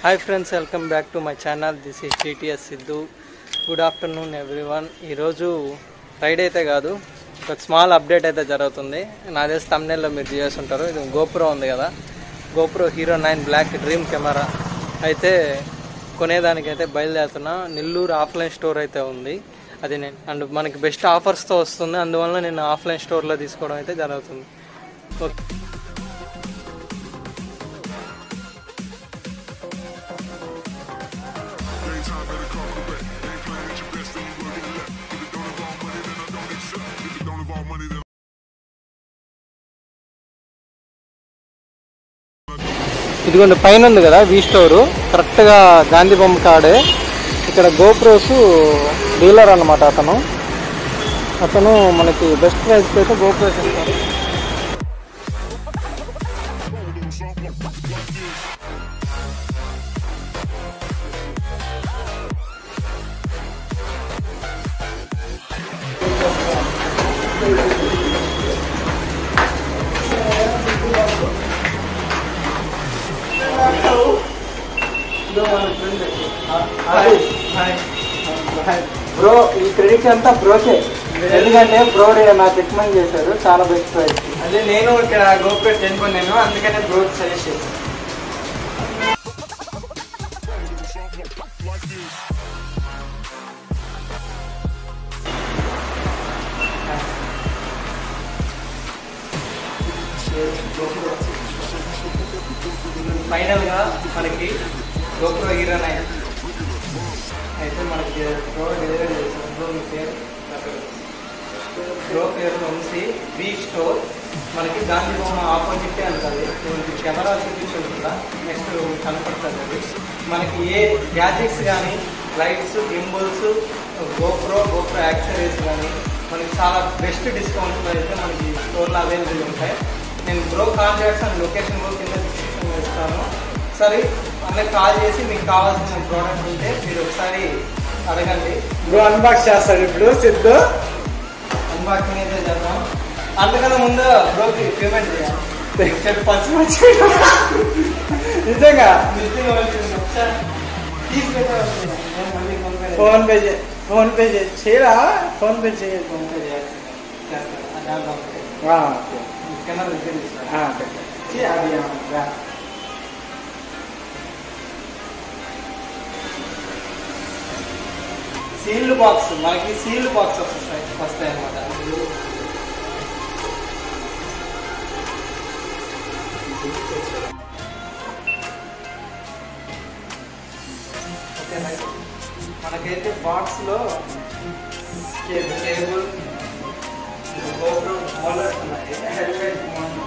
Hi friends welcome back to my channel this is TTS Siddhu good afternoon everyone ఈరోజు ride అయితే కాదు ఒక small update అయితే జరుగుతుంది నా తెలిసి తమిళలో మీరు చేసి ఉంటారు ఇది గోప్రో ఉంది కదా GoPro hero nine black dream camera అయితే కొనేదానికైతే బయలుదేరుతున్నా నెల్లూరు ఆఫ్లైన్ స్టోర్ అయితే ఉంది అది నేను అండ్ మనకి బెస్ట్ ఆఫర్స్తో వస్తుంది అందువల్ల నేను ఆఫ్లైన్ స్టోర్లో తీసుకోవడం అయితే జరుగుతుంది ఓకే ఇదిగోండి పైన ఉంది కదా వీ స్టోరు కరెక్ట్గా గాంధీ బొమ్మ కాడే ఇక్కడ గోప్రోస్ డీలర్ అన్నమాట అతను అతను మనకి బెస్ట్ ప్రైస్కి అయితే గోప్రోస్ ఇస్తారు బ్రో ఈ క్రెడిట్ అంతా బ్రోకే ఎందుకంటే బ్రో నాకు రికమెండ్ చేశారు చాలా బెస్ట్ ప్రైస్ అదే నేను ఇక్కడ గోప్రో టెన్ కొన్నాను అందుకనే బ్రో సజెస్ట్ చేశాను ఫైనల్ గా మనకి గోప్రో హీరో నైన్ అయితే మనకి ప్రో డెలివరీ చేశారు బ్రో మీ పేరు ప్రో పేరు వంశీ బీ స్టోర్ మనకి గాంధీ బొమ్మ ఆపోజిట్ ఉంటుంది మనకి కెమెరా చూపించుకుంటా నెక్స్ట్ కనపడుతుంది అది మనకి ఏ గ్యాజెట్స్ కానీ lights gimbals GoPro GoPro accessories కానీ మనకి చాలా బెస్ట్ డిస్కౌంట్లో అయితే మనకి స్టోర్లో అవైలబుల్ ఉంటాయి నేను బ్రో కాంటాక్ట్స్ అండ్ లొకేషన్ కూడా కింద డిస్క్రిప్షన్లో ఇస్తాను సరే అన్నకి కాల్ చేసి మీకు కావాల్సిన ప్రోడక్ట్ ఉంటే మీరు ఒకసారి అడగండి బ్రో అన్బాక్స్ చేస్తాడు ఇప్పుడు సిద్ధు అన్బాక్సింగ్ అయితే చేద్దాం అందుకన్నా ముందు బ్రోకి పేమెంట్ చేయాలి చెప్పి పచ్చి పచ్చి నిజంగా నిజంగా వచ్చింది ఒకసారి తీసుకెళ్తే వస్తుంది నేను మళ్ళీ ఫోన్ పే ఫోన్ పే చే- ఫోన్ పే చే- చేయరా ఫోన్ పే చేయదు ఫోన్ పే చేయాల్సిందే చేస్తాను ఆ దాంట్లో ఒకటి. ఆ, ఓకే కెమెరా దగ్గర తీసుకోవాలి ఆ, ఓకే. చే- అది ఆ, రా. సీల్డ్ బాక్స్ మనకి సీల్డ్ బాక్స్ వస్తాయి వస్తాయి అన్నమాట ఓకే రైట్. మనకైతే బాక్స్ లో కేబుల్ కేబుల్ గోప్రో మోడల్స్ ఉన్నాయి హెల్మెట్ మౌంట్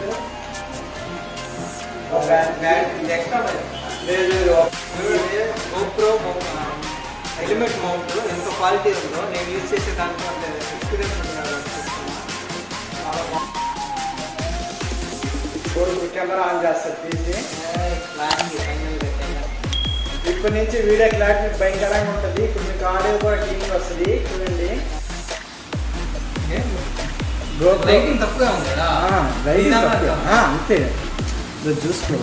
బ్యాగ్ ఇది ఎక్స్ట్రా లేదు లేదు గోప్రో హెల్మెట్ మౌంట్ ఎంత క్వాలిటీ ఉందో నేను యూజ్ చేసే దాంట్లో ఎక్స్పీరియన్స్ ఉంది కాబట్టి చెప్తున్నా. చాలా బాగుంది కొడుకు కెమెరా ఆన్ చేస్తాడు తీసి ప్లానింగ్ ఫైనల్ ఇప్పటి నుంచి వీడియో క్లారిటీ భయంకరంగా ఉంటుంది ఇప్పుడు మీకు ఆడియో కూడా క్లీన్ వస్తుంది చూడండి లైటింగ్ తప్పుగా ఉంది కదా ఆ, రైట్ నిదానంగా. తక్కువ. ఆ, అంతే ఇదో చూసుకో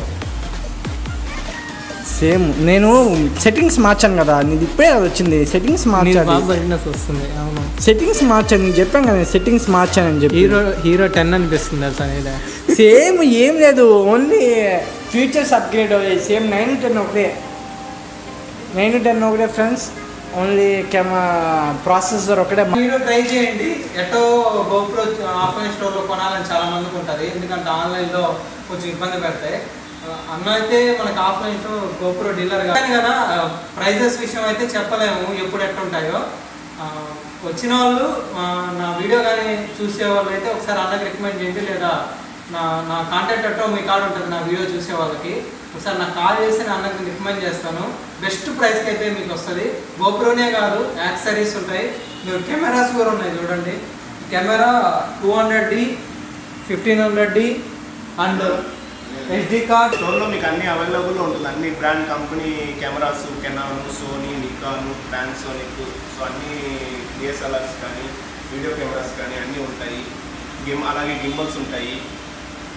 సేమ్ నేను సెట్టింగ్స్ మార్చాను కదా నీది ఇప్పుడే అది వచ్చింది సెట్టింగ్స్ మార్చాను బ్రైట్నెస్ వస్తుంది అవును సెట్టింగ్స్ మార్చాను నీకు చెప్పాను కదా సెట్టింగ్స్ మార్చానని చెప్పి హీరో హీరో టెన్ అనిపిస్తుంది తెలుసా నీదే సేమ్ ఏం లేదు ఓన్లీ ఫీచర్స్ అప్గ్రేడ్ అయ్యాయి సేమ్ నైన్ టెన్ ఒకటే నైన్ టెన్ ఒకటే ఫ్రెండ్స్ ఓన్లీ కెమెరా ప్రాసెసర్ ఒకటే మీరు ట్రై చేయండి ఎటో గోప్రో ఆఫ్లైన్ స్టోర్లో కొనాలని చాలా మందికి ఉంటుంది ఎందుకంటే ఆన్లైన్లో కొంచెం ఇబ్బంది పెడతాయి ఆ, అన్న అయితే మనకి ఆఫ్లైన్ లో గోప్రో డీలర్ కానీ కదా ప్రైజెస్ విషయం అయితే చెప్పలేము ఎప్పుడు ఎట్లుంటాయో ఆ, వచ్చిన వాళ్ళు ఆ, నా వీడియో కానీ చూసే వాళ్ళు అయితే ఒకసారి అన్నకి రికమెండ్ చేయండి లేదా నా నా కాంటాక్ట్ అట్టో మీ కార్డు ఉంటుంది నా వీడియో చూసే వాళ్ళకి ఒకసారి నాకు కాల్ చేసి నేను అన్నకి రికమెండ్ చేస్తాను బెస్ట్ ప్రైస్కి అయితే మీకు వస్తుంది గోప్రోనే కాదు యాక్సరీస్ ఉంటాయి మీరు కెమెరాస్ కూడా ఉన్నాయి చూడండి camera two hundred D fifteen hundred D and SD card స్టోర్లో మీకు అన్ని అవైలబుల్ ఉంటుంది అన్ని brand company cameras Canon Sony Nikon Panasonic so అన్ని డిఎస్ఎల్ఆర్స్ కానీ వీడియో కెమెరాస్ కానీ అన్నీ ఉంటాయి గిమ్ అలాగే గింబల్స్ ఉంటాయి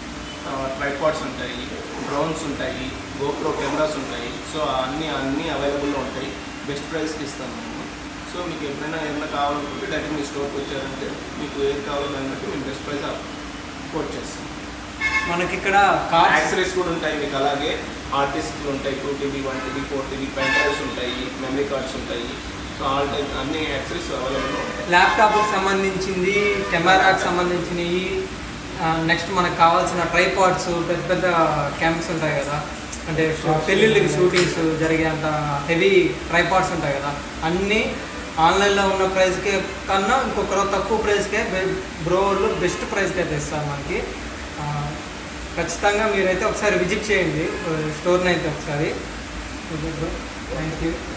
ట్రైపాడ్స్ ఉంటాయి డ్రోన్స్ ఉంటాయి గోప్రో కెమెరాస్ ఉంటాయి సో అన్నీ అన్నీ అవైలబుల్లో ఉంటాయి బెస్ట్ ప్రైస్కి ఇస్తాం మేము సో మీకు ఎప్పుడైనా ఏమైనా కావాలనుకుంటే డైరెక్ట్ మీ స్టోర్కి వచ్చారంటే మీకు ఏది కావాలో దాన్ని బట్టి మేము బెస్ట్ ప్రైస్ కోట్ చేస్తాం మనకి ఇక్కడ కార్స్ యాక్సరీస్ కూడా ఉంటాయి మీకు అలాగే ఆర్టిస్ట్లు ఉంటాయి two TB one TB four TB pen drives ఉంటాయి మెమరీ కార్డ్స్ ఉంటాయి సో ఆల్ టైప్ అన్ని యాక్సరీస్ అవైలబుల్లో ఉంటాయి ల్యాప్టాప్కి సంబంధించింది కెమెరాకి సంబంధించినవి నెక్స్ట్ మనకు కావాల్సిన ట్రైపాడ్స్ పెద్ద పెద్ద క్యాంప్స్ ఉంటాయి కదా అంటే పెళ్ళిళ్ళకి షూటింగ్స్ జరిగేంత హెవీ ట్రైపాడ్స్ ఉంటాయి కదా అన్నీ ఆన్లైన్లో ఉన్న ప్రైస్కే కన్నా ఇంకొక తక్కువ ప్రైస్కే బ్రో వాళ్ళు బెస్ట్ ప్రైస్కి అయితే ఇస్తారు మనకి ఆ, ఖచ్చితంగా మీరైతే ఒకసారి విజిట్ చేయండి స్టోర్ని అయితే ఒకసారి థ్యాంక్ యూ